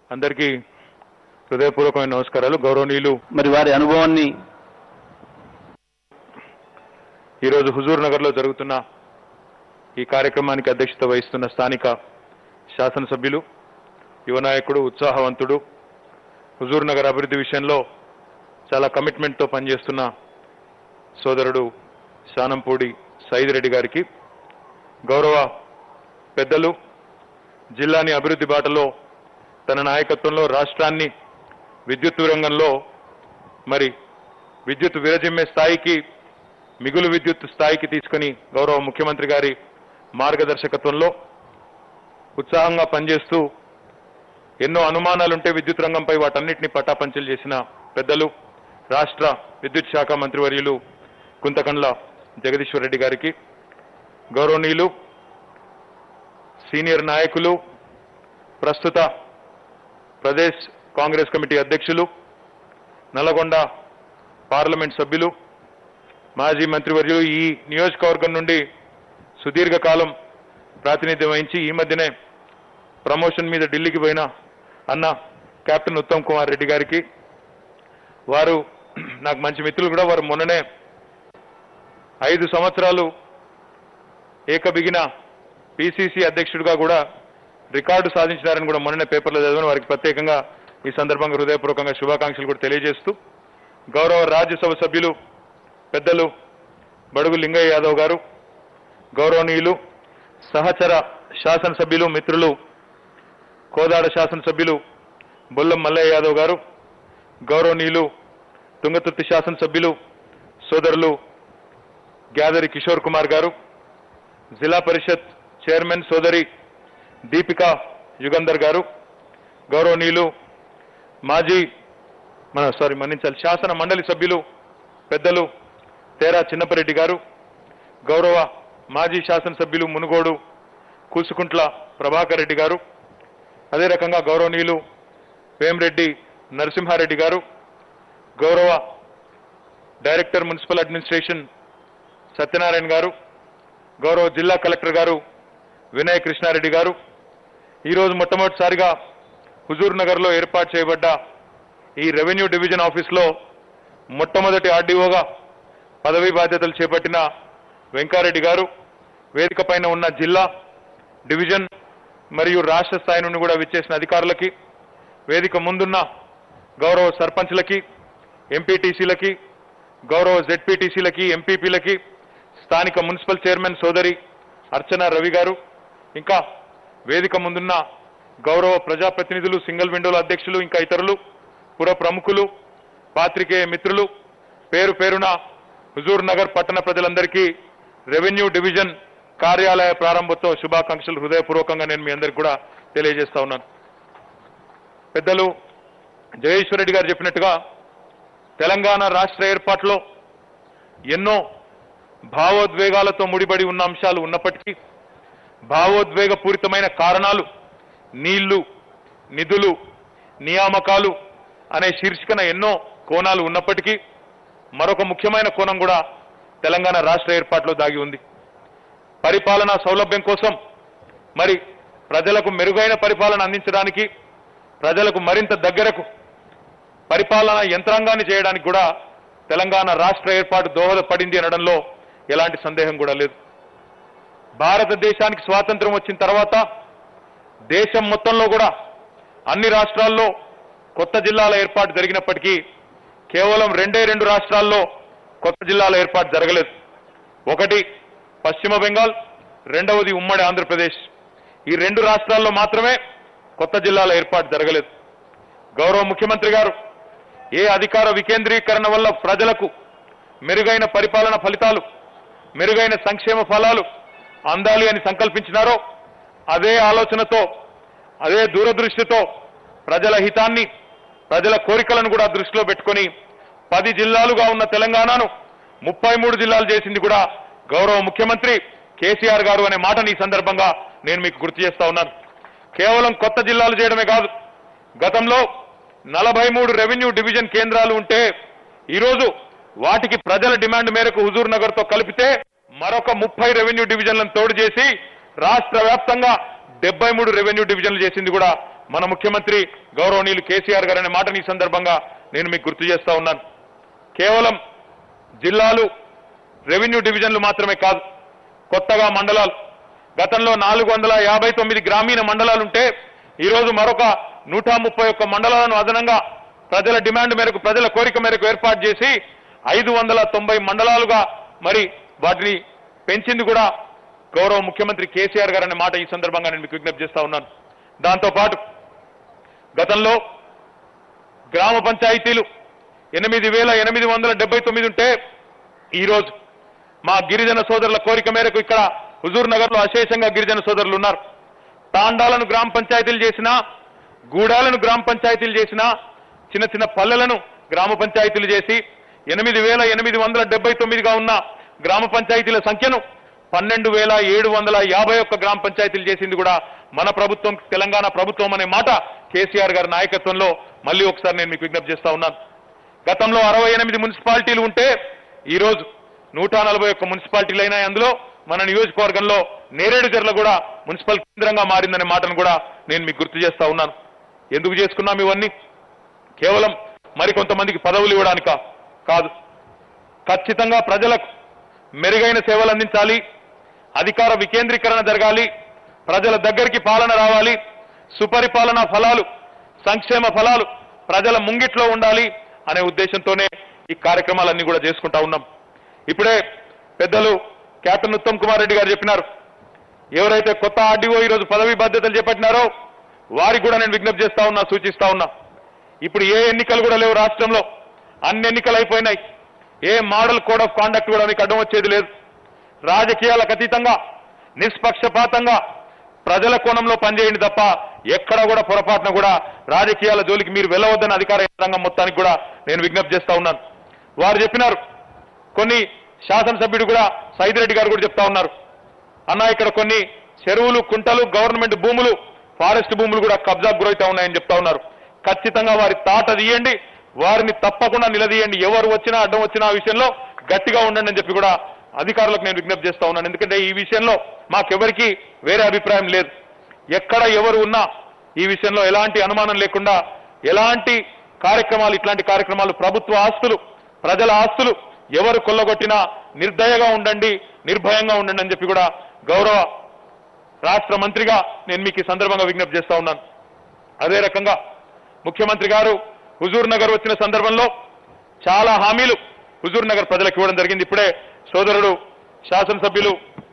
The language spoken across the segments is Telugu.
అందరికీ హృదయపూర్వకమైన నమస్కారాలు గౌరవనీయులు మరి వారి అనుభవాన్ని ఈరోజు హుజూర్ నగర్లో జరుగుతున్న ఈ కార్యక్రమానికి అధ్యక్షత వహిస్తున్న స్థానిక శాసనసభ్యులు యువ నాయకుడు ఉత్సాహవంతుడు హుజూర్ నగర్ అభివృద్ధి విషయంలో చాలా కమిట్మెంట్తో పనిచేస్తున్న సోదరుడు శానంపూడి సైద్ రెడ్డి గారికి గౌరవ పెద్దలు జిల్లాని అభివృద్ధి బాటలో తన నాయకత్వంలో రాష్ట్రాన్ని విద్యుత్ రంగంలో మరి విద్యుత్ విరజిమ్మే స్థాయికి మిగులు విద్యుత్ స్థాయికి తీసుకుని గౌరవ ముఖ్యమంత్రి గారి మార్గదర్శకత్వంలో ఉత్సాహంగా పనిచేస్తూ ఎన్నో అనుమానాలుంటే విద్యుత్ రంగంపై వాటన్నిటిని పటాపంచలు చేసిన పెద్దలు రాష్ట్ర విద్యుత్ శాఖ మంత్రివర్యులు కుంతకండ్ల జగదీశ్వర్ రెడ్డి గారికి గౌరవనీయులు సీనియర్ నాయకులు ప్రస్తుత ప్రదేశ్ కాంగ్రెస్ కమిటీ అధ్యక్షులు నల్లగొండ పార్లమెంట్ సభ్యులు మాజీ మంత్రివర్యులు ఈ నియోజకవర్గం నుండి సుదీర్ఘకాలం ప్రాతినిధ్యం వహించి ఈ మధ్యనే ప్రమోషన్ మీద ఢిల్లీకి పోయిన అన్న కెప్టెన్ ఉత్తమ్ కుమార్ రెడ్డి గారికి వారు నాకు మంచి మిత్రులు కూడా వారు మొన్ననే ఐదు సంవత్సరాలు ఏకబిగిన పిసిసి అధ్యక్షుడిగా కూడా రికార్డు సాధించినారని కూడా మొన్ననే పేపర్లో చదివిన వారికి ప్రత్యేకంగా ఈ సందర్భంగా హృదయపూర్వకంగా శుభాకాంక్షలు కూడా తెలియజేస్తూ గౌరవ రాజ్యసభ సభ్యులు పెద్దలు బడుగు లింగయ్య యాదవ్ గారు గౌరవనీయులు సహచర శాసనసభ్యులు మిత్రులు కోదాడ శాసనసభ్యులు బొల్లం మల్లయ్య యాదవ్ గారు గౌరవనీయులు తుంగతుర్తి శాసనసభ్యులు సోదరులు గ్యాదరి కిషోర్ కుమార్ గారు జిల్లా పరిషత్ చైర్మన్ సోదరి దీపిక యుగంధర్ గారు గౌరవనీయులు మాజీ మన సారీ మన్నించాలి శాసన మండలి సభ్యులు పెద్దలు తేరా చిన్నపరెడ్డి గారు గౌరవ మాజీ శాసనసభ్యులు మునుగోడు కూసుకుంట్ల ప్రభాకర్ రెడ్డి గారు అదే రకంగా గౌరవనీయులు వేమిరెడ్డి నరసింహారెడ్డి గారు గౌరవ డైరెక్టర్ మున్సిపల్ అడ్మినిస్ట్రేషన్ సత్యనారాయణ గారు గౌరవ జిల్లా కలెక్టర్ గారు వినయ్ కృష్ణారెడ్డి గారు ఈరోజు మొట్టమొదటిసారిగా హుజూర్ నగర్లో ఏర్పాటు చేయబడ్డ ఈ రెవెన్యూ డివిజన్ ఆఫీస్లో మొట్టమొదటి ఆర్డీఓగా పదవీ బాధ్యతలు చేపట్టిన వెంకారెడ్డి గారు వేదిక పైన ఉన్న జిల్లా డివిజన్ మరియు రాష్ట్ర స్థాయి నుండి కూడా విచ్చేసిన అధికారులకి వేదిక ముందున్న గౌరవ సర్పంచ్లకి ఎంపీటీసీలకి గౌరవ జెడ్పీటీసీలకి ఎంపీపీలకి స్థానిక మున్సిపల్ చైర్మన్ సోదరి అర్చన రవి గారు ఇంకా వేదిక ముందున్న గౌరవ ప్రజాప్రతినిధులు సింగిల్ విండోల అధ్యక్షులు ఇంకా ఇతరులు పుర ప్రముఖులు పాత్రికేయ మిత్రులు పేరు పేరున హుజూర్ నగర్ పట్టణ ప్రజలందరికీ రెవెన్యూ డివిజన్ కార్యాలయ ప్రారంభోత్సవ శుభాకాంక్షలు హృదయపూర్వకంగా నేను మీ అందరికి కూడా తెలియజేస్తా ఉన్నాను పెద్దలు జయేశ్వర్ రెడ్డి గారు చెప్పినట్టుగా తెలంగాణ రాష్ట్ర ఏర్పాటులో ఎన్నో భావోద్వేగాలతో ముడిపడి ఉన్న అంశాలు ఉన్నప్పటికీ భావోద్వేగపూరితమైన కారణాలు నీళ్లు నిధులు నియామకాలు అనే శీర్షికన ఎన్నో కోణాలు ఉన్నప్పటికీ మరొక ముఖ్యమైన కోణం కూడా తెలంగాణ రాష్ట్ర ఏర్పాటులో దాగి ఉంది పరిపాలనా సౌలభ్యం కోసం మరి ప్రజలకు మెరుగైన పరిపాలన అందించడానికి ప్రజలకు మరింత దగ్గరకు పరిపాలనా యంత్రాంగాన్ని చేయడానికి కూడా తెలంగాణ రాష్ట్ర ఏర్పాటు దోహదపడింది అనడంలో ఎలాంటి సందేహం కూడా లేదు భారతదేశానికి స్వాతంత్రం వచ్చిన తర్వాత దేశం మొత్తంలో కూడా అన్ని రాష్ట్రాల్లో కొత్త జిల్లాల ఏర్పాటు జరిగినప్పటికీ కేవలం రెండే రెండు రాష్ట్రాల్లో కొత్త జిల్లాల ఏర్పాటు జరగలేదు ఒకటి పశ్చిమ బెంగాల్ రెండవది ఉమ్మడి ఆంధ్రప్రదేశ్ ఈ రెండు రాష్ట్రాల్లో మాత్రమే కొత్త జిల్లాల ఏర్పాటు జరగలేదు గౌరవ ముఖ్యమంత్రి గారు ఏ అధికార వికేంద్రీకరణ వల్ల ప్రజలకు మెరుగైన పరిపాలన ఫలితాలు మెరుగైన సంక్షేమ ఫలాలు అందాలి అని సంకల్పించినారో అదే ఆలోచనతో అదే దూరదృష్టితో ప్రజల హితాన్ని ప్రజల కోరికలను కూడా దృష్టిలో పెట్టుకొని పది జిల్లాలుగా ఉన్న తెలంగాణను ముప్పై మూడు జిల్లాలు చేసింది కూడా గౌరవ ముఖ్యమంత్రి కేసీఆర్ గారు అనే మాటని ఈ సందర్భంగా నేను మీకు గుర్తు చేస్తా ఉన్నాను కేవలం కొత్త జిల్లాలు చేయడమే కాదు గతంలో నలభై మూడు రెవెన్యూ డివిజన్ కేంద్రాలు ఉంటే ఈరోజు వాటికి ప్రజల డిమాండ్ మేరకు హుజూర్ నగర్ తో కలిపితే మరొక ముప్పై రెవెన్యూ డివిజన్లను తోడు చేసి రాష్ట్ర వ్యాప్తంగా డెబ్బై మూడు రెవెన్యూ డివిజన్లు చేసింది కూడా మన ముఖ్యమంత్రి గౌరవనీయులు కేసీఆర్ గారు అనే మాటని ఈ సందర్భంగా నేను మీకు గుర్తు చేస్తా ఉన్నాను కేవలం జిల్లాలు రెవెన్యూ డివిజన్లు మాత్రమే కాదు కొత్తగా మండలాలు గతంలో నాలుగు వందల యాభై తొమ్మిది గ్రామీణ మండలాలుంటే ఈరోజు మరొక నూట ముప్పై ఒక్క మండలాలను అదనంగా ప్రజల డిమాండ్ మేరకు ప్రజల కోరిక మేరకు ఏర్పాటు చేసి ఐదు వందల తొంభై మండలాలుగా మరి వాటిని పెంచింది కూడా గౌరవ ముఖ్యమంత్రి కేసీఆర్ గారు అనే మాట ఈ సందర్భంగా నేను మీకు విజ్ఞప్తి చేస్తా ఉన్నాను దాంతోపాటు గతంలో గ్రామ పంచాయతీలు ఎనిమిది వేల ఎనిమిది వందల డెబ్బై తొమ్మిది ఉంటే ఈరోజు మా గిరిజన సోదరుల కోరిక మేరకు ఇక్కడ హుజూర్ నగర్ లో అశేషంగా గిరిజన సోదరులు ఉన్నారు తాండాలను గ్రామ పంచాయతీలు చేసినా గూడాలను గ్రామ పంచాయతీలు చేసినా చిన్న చిన్న పల్లెలను గ్రామ పంచాయతీలు చేసి ఎనిమిది వేల ఎనిమిది వందల డెబ్బై తొమ్మిదిగా ఉన్న గ్రామ పంచాయతీల సంఖ్యను పన్నెండు వేల ఏడు వందల యాభై ఒక్క గ్రామ పంచాయతీలు చేసింది కూడా మన ప్రభుత్వం తెలంగాణ ప్రభుత్వం అనే మాట కేసీఆర్ గారి నాయకత్వంలో మళ్ళీ ఒకసారి నేను మీకు విజ్ఞప్తి చేస్తా ఉన్నాను గతంలో అరవై ఎనిమిది మున్సిపాలిటీలు ఉంటే ఈ రోజు నూట నలభై ఒక్క మున్సిపాలిటీలు అయినాయి అందులో మన నియోజకవర్గంలో నేరేడు జర్ల కూడా మున్సిపల్ కేంద్రంగా మారిందనే మాటను కూడా నేను మీకు గుర్తు చేస్తా ఉన్నాను ఎందుకు చేసుకున్నాం ఇవన్నీ కేవలం మరికొంతమందికి పదవులు ఇవ్వడానిక కాదు ఖచ్చితంగా ప్రజలకు మెరుగైన సేవలు అందించాలి అధికార వికేంద్రీకరణ జరగాలి ప్రజల దగ్గరికి పాలన రావాలి సుపరిపాలన ఫలాలు సంక్షేమ ఫలాలు ప్రజల ముంగిట్లో ఉండాలి అనే ఉద్దేశంతోనే ఈ కార్యక్రమాలన్నీ కూడా చేసుకుంటా ఉన్నాం ఇప్పుడే పెద్దలు కెప్టెన్ ఉత్తమ్ కుమార్ రెడ్డి గారు చెప్పినారు ఎవరైతే కొత్త ఆర్డీఓ ఈరోజు పదవి బాధ్యతలు చేపట్టినారో వారికి కూడా నేను విజ్ఞప్తి చేస్తా ఉన్నా సూచిస్తా ఉన్నా ఇప్పుడు ఏ ఎన్నికలు కూడా లేవు రాష్ట్రంలో అన్ని ఎన్నికలు అయిపోయినాయి ఏ మోడల్ కోడ్ ఆఫ్ కాండక్ట్ కూడా మీకు అడ్డం వచ్చేది లేదు రాజకీయాలకు అతీతంగా నిష్పక్షపాతంగా ప్రజల కోణంలో పనిచేయండి తప్ప ఎక్కడ కూడా పొరపాటున కూడా రాజకీయాల జోలికి మీరు వెళ్ళవద్దని అధికార యంత్రాంగం మొత్తానికి కూడా నేను విజ్ఞప్తి చేస్తా ఉన్నాను వారు చెప్పినారు కొన్ని శాసనసభ్యుడు కూడా సైదిరెడ్డి గారు కూడా చెప్తా ఉన్నారు అన్న ఇక్కడ కొన్ని చెరువులు కుంటలు గవర్నమెంట్ భూములు ఫారెస్ట్ భూములు కూడా కబ్జాకు గురవుతా ఉన్నాయని చెప్తా ఉన్నారు ఖచ్చితంగా వారి తాట తీయండి వారిని తప్పకుండా నిలదీయండి ఎవరు వచ్చినా అడ్డం వచ్చినా ఆ విషయంలో గట్టిగా ఉండండి అని చెప్పి కూడా అధికారులకు నేను విజ్ఞప్తి చేస్తా ఉన్నాను ఎందుకంటే ఈ విషయంలో మాకెవరికి వేరే అభిప్రాయం లేదు ఎక్కడ ఎవరు ఉన్నా ఈ విషయంలో ఎలాంటి అనుమానం లేకుండా ఎలాంటి కార్యక్రమాలు ఇట్లాంటి కార్యక్రమాలు ప్రభుత్వ ఆస్తులు ప్రజల ఆస్తులు ఎవరు కొల్లగొట్టినా నిర్దయగా ఉండండి నిర్భయంగా ఉండండి అని చెప్పి కూడా గౌరవ రాష్ట్ర మంత్రిగా నేను మీకు ఈ సందర్భంగా విజ్ఞప్తి చేస్తా ఉన్నాను అదే రకంగా ముఖ్యమంత్రి గారు హుజూర్ నగర్ వచ్చిన సందర్భంలో చాలా హామీలు హుజూర్ నగర్ ప్రజలకు ఇవ్వడం జరిగింది ఇప్పుడే సోదరుడు శాసనసభ్యులు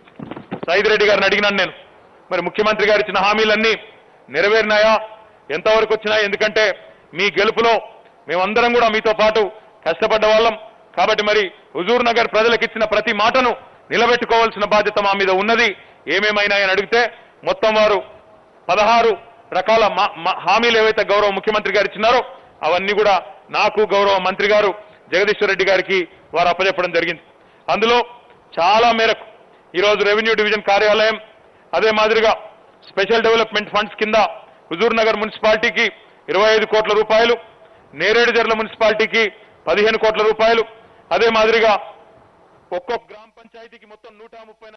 సైద్ రెడ్డి గారిని అడిగినాను నేను మరి ముఖ్యమంత్రి గారు ఇచ్చిన హామీలన్నీ నెరవేరినాయా ఎంతవరకు వచ్చినాయి ఎందుకంటే మీ గెలుపులో మేమందరం కూడా మీతో పాటు కష్టపడ్డ వాళ్ళం కాబట్టి మరి హుజూర్ నగర్ ప్రజలకు ఇచ్చిన ప్రతి మాటను నిలబెట్టుకోవాల్సిన బాధ్యత మా మీద ఉన్నది ఏమేమైనాయని అడిగితే మొత్తం వారు పదహారు రకాల మా- మా- హామీలు ఏవైతే గౌరవ ముఖ్యమంత్రి గారు ఇచ్చినారో అవన్నీ కూడా నాకు గౌరవ మంత్రి గారు జగదీశ్వర్ రెడ్డి గారికి వారు అప్పచెప్పడం జరిగింది అందులో చాలా మేరకు ఈరోజు రెవెన్యూ డివిజన్ కార్యాలయం అదే మాదిరిగా స్పెషల్ డెవలప్మెంట్ ఫండ్స్ కింద హుజూర్ నగర్ మున్సిపాలిటీకి ఇరవై ఐదు కోట్ల రూపాయలు నేరేడుజర్ల మున్సిపాలిటీకి పదిహేను కోట్ల రూపాయలు అదే మాదిరిగా ఒక్కొక్క గ్రామ పంచాయతీకి మొత్తం నూట ముప్పై